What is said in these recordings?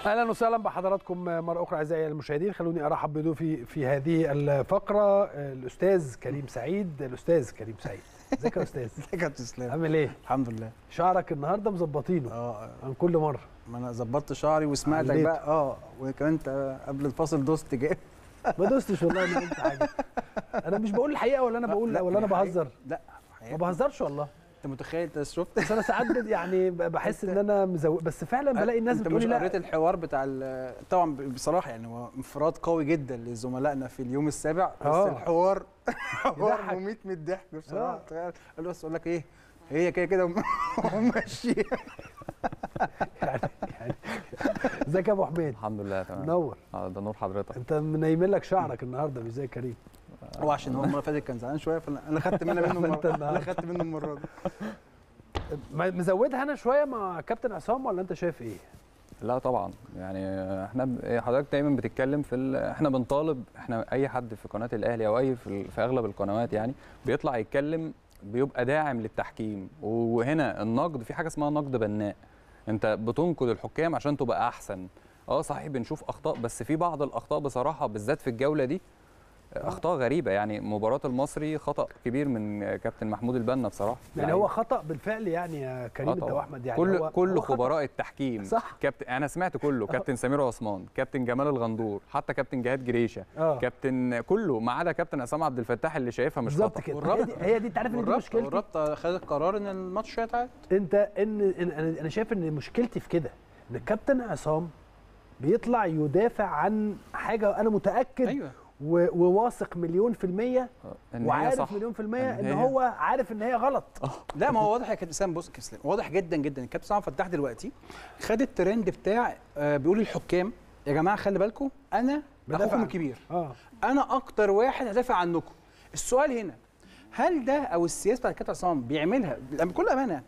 اهلا وسهلا بحضراتكم مره اخرى اعزائي المشاهدين خلوني ارحب بضيوفي في هذه الفقره الاستاذ كريم سعيد الاستاذ كريم سعيد ازيك يا استاذ ازيك يا كابتن اسلام عامل ايه الحمد لله شعرك النهارده مظبطينه اه عن كل مره ما انا ظبطت شعري وسمعتك عليت. بقى اه وكمان انت قبل الفاصل دوست جامد ما دوستش والله انا قلت حاجه انا مش بقول الحقيقه ولا انا بقول لا، ولا انا دي حقيقة. بهزر لا ما حقيقة. بهزرش والله انت متخيل انت شفت بس انا ساعات بد- يعني بحس ان انا مزود بس فعلا بلاقي الناس انت بتقول مش لي قريت لا الحوار بتاع ال- طبعا بصراحه يعني هو انفراد قوي جدا لزملائنا في اليوم السابع بس آه. الحوار حوار يضحك. مميت من الضحك بصراحه آه. تخيل قال له بس اقول لك ايه هي كده كده وماشي يعني يعني ازيك يا ابو حميد الحمد لله تمام منور اه ده نور حضرتك انت منيمين لك شعرك النهارده مش زي كريم هو عشان هو المره اللي فاتت كان زعلان شويه فانا انا خدت منه منه فأنت المرة- النهاردة. انا خدت منه المره دي م- مزودها انا شويه مع كابتن عصام ولا انت شايف ايه؟ لا طبعا يعني احنا ب- إيه، حضرتك دايما بتتكلم في ال... احنا بنطالب احنا اي حد في قناه الاهلي او اي في, ال... في اغلب القنوات يعني بيطلع يتكلم بيبقى داعم للتحكيم وهنا النقد في حاجه اسمها نقد بناء انت بتنقد الحكام عشان تبقى احسن اه صحيح بنشوف اخطاء بس في بعض الاخطاء بصراحه بالذات في الجوله دي اخطاء غريبه يعني مباراه المصري خطا كبير من كابتن محمود البنا بصراحه يعني لعيب. هو خطا بالفعل يعني يا كريم آه انت طبعاً. واحمد يعني كل هو كل هو خطأ. خبراء التحكيم صح. كابتن انا سمعت كله كابتن سمير عثمان كابتن جمال الغندور حتى كابتن جهاد جريشه اه كابتن كله ما عدا كابتن عصام عبد الفتاح اللي شايفها مش بالظبط خطا كده هي والرابطة. دي, هي دي انت عارف ان دي والرابطة- مشكلتي والرابطه خدت قرار ان الماتش هيتعاد انت ان إن- انا انا شايف ان مشكلتي في كده ان الكابتن عصام بيطلع يدافع عن حاجه انا متاكد ايوه و- وواثق مليون في المية إن هي وعارف صح. مليون في المية إن ان هي- هو عارف ان هي غلط لا ما هو واضح يا كابتن اسلام بص يا كابتن اسلام واضح جدا جدا الكابتن سامح فتاح دلوقتي خد الترند بتاع آه بيقول للحكام يا جماعه خلي بالكم انا بدافع اخوكم عن- الكبير اه انا اكتر واحد هدافع عنكم السؤال هنا هل ده او السياسه بتاعت الكابتن عصام بيعملها بكل امانه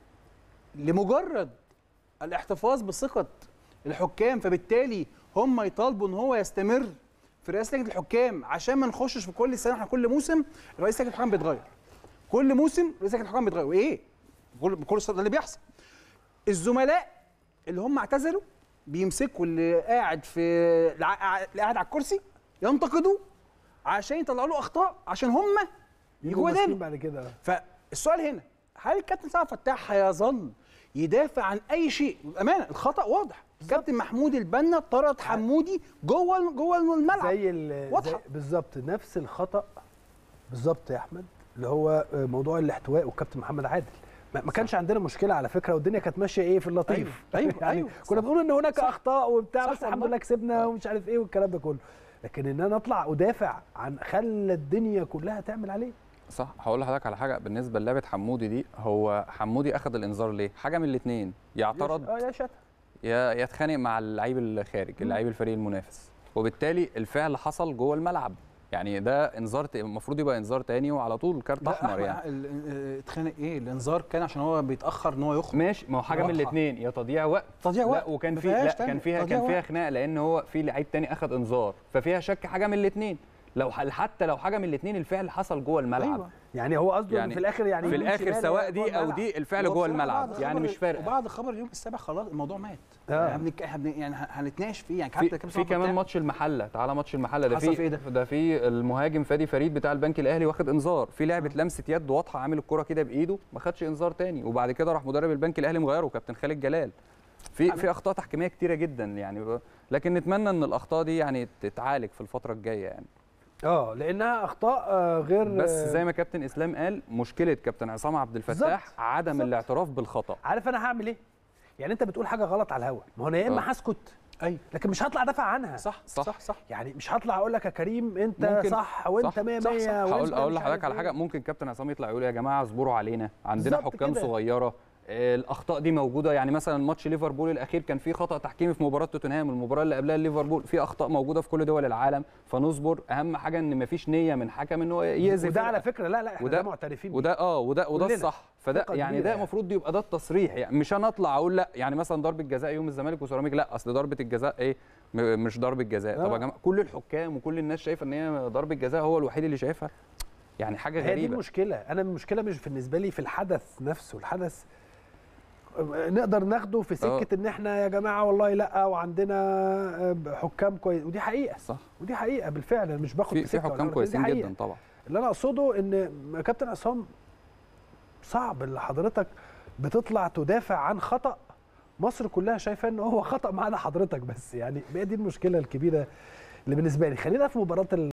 لمجرد الاحتفاظ بثقه الحكام فبالتالي هم يطالبوا ان هو يستمر في رئاسه لجنه الحكام عشان ما نخشش في كل سنه احنا كل موسم رئيس لجنه الحكام بيتغير كل موسم رئيس لجنه الحكام بيتغير وايه كل كل سنة ده اللي بيحصل الزملاء اللي هم اعتزلوا بيمسكوا اللي قاعد في الع- اللي قاعد على الكرسي ينتقدوه عشان يطلعوا له اخطاء عشان هم يجوا يجوا ماسكين دايما بعد كده فالسؤال هنا هل الكابتن سعد فتاح هيظل يدافع عن اي شيء بامانه الخطا واضح كابتن محمود البنا طرد حمودي جوه جوه الملعب زي ال- واضحة. زي بالظبط نفس الخطا بالظبط يا احمد اللي هو موضوع الاحتواء والكابتن محمد عادل ما ما كانش عندنا مشكله على فكره والدنيا كانت ماشيه ايه في اللطيف أيوة، أيوة، يعني أيوة، كنا صح. بنقول ان هناك صح. اخطاء وبتاع صح بس الحمد والله. لله كسبنا ومش عارف ايه والكلام ده كله لكن ان انا اطلع ادافع عن خلى الدنيا كلها تعمل عليه صح هقول لحضرتك على حاجه بالنسبه للعبه حمودي دي هو حمودي اخذ الانذار ليه حاجه من الاثنين يعترض اه يا شتا يا يتخانق مع اللعيب الخارج اللعيب الفريق المنافس وبالتالي الفعل حصل جوه الملعب يعني ده انذار ت- المفروض يبقى انذار تاني وعلى طول كارت لا، احمر أحمد، يعني ال- ال- اتخانق ايه الانذار كان عشان هو بيتاخر ان هو يخرج ماشي ما هو حاجه من واضحة. الاثنين يا تضييع وقت تضييع لا وقت وكان ما في فيهاش لا تاني. كان فيها تضييع كان فيها وقت. خناقه لان هو في لعيب تاني اخذ انذار ففيها شك حاجه من الاثنين لو ح- حتى لو حاجه من الاثنين الفعل حصل جوه الملعب أيوة. يعني هو قصده يعني يعني في الاخر يعني في يمين الاخر شمال سواء جوه دي او الملعب. دي الفعل هو جوه بصراحة الملعب بعد يعني خبر- مش فارقه وبعد خبر اليوم السابع خلاص الموضوع مات آه. يعني هنك- هن- يعني هنتناقش فيه يعني في, حتى كابتن في سعد كمان فتاح- ماتش المحله تعالى ماتش المحله ده حصل في في إيه ده؟ ده في المهاجم فادي فريد بتاع البنك الاهلي واخد انذار في لعبه لمسه يد واضحه عامل الكره كده بايده ما خدش انذار تاني وبعد كده راح مدرب البنك الاهلي مغيره كابتن خالد جلال في في اخطاء تحكيميه كتيره جدا يعني ب- لكن نتمنى ان الاخطاء دي يعني تتعالج في الفتره الجايه يعني اه لانها اخطاء آه، غير بس زي ما كابتن اسلام قال مشكله كابتن عصام عبد الفتاح بالظبط. عدم بالظبط. الاعتراف بالخطا عارف انا هعمل ايه يعني انت بتقول حاجه غلط على الهوا ما هو انا يا اما آه. هسكت ايوه لكن مش هطلع ادافع عنها صح صح. صح صح يعني مش هطلع اقول لك يا كريم انت ممكن- صح وانت صح، 100 صح، 100 صح. وانت هقول اقول مش لحضرتك عارف على إيه. حاجه ممكن كابتن عصام يطلع يقول يا جماعه اصبروا علينا عندنا بالظبط حكام كده. صغيره آه، الاخطاء دي موجوده يعني مثلا ماتش ليفربول الاخير كان فيه خطا تحكيمي في مباراه توتنهام المباراه اللي قبلها ليفربول في اخطاء موجوده في كل دول العالم فنصبر اهم حاجه ان مفيش نيه من حكم ان هو يأذي وده فرقة. على فكره لا لا احنا وده- ده معترفين بيه. وده اه وده وده كلنا. الصح فده ثقة يعني كبيرة ده يعني. المفروض يبقى ده التصريح يعني مش انا اطلع اقول لا يعني مثلا ضربه جزاء يوم الزمالك وسيراميك لا اصل ضربه الجزاء ايه م- مش ضربه جزاء طب آه. يا جماعه كل الحكام وكل الناس شايفه ان هي ضربه جزاء هو الوحيد اللي شايفها يعني حاجه هي دي غريبه المشكله انا المشكله مش بالنسبه لي في الحدث نفسه الحدث نقدر ناخده في سكه ان احنا يا جماعه والله لا وعندنا آه، حكام كويس ودي حقيقه صح ودي حقيقه بالفعل أنا مش باخد في في سكة ولا حكام حاجة، كويسين دي حقيقة. جدا طبعا اللي انا اقصده ان كابتن عصام صعب اللي حضرتك بتطلع تدافع عن خطا مصر كلها شايفه ان هو خطا ما عدا حضرتك بس يعني هي دي المشكله الكبيره اللي بالنسبه لي خلينا في مباراه ال-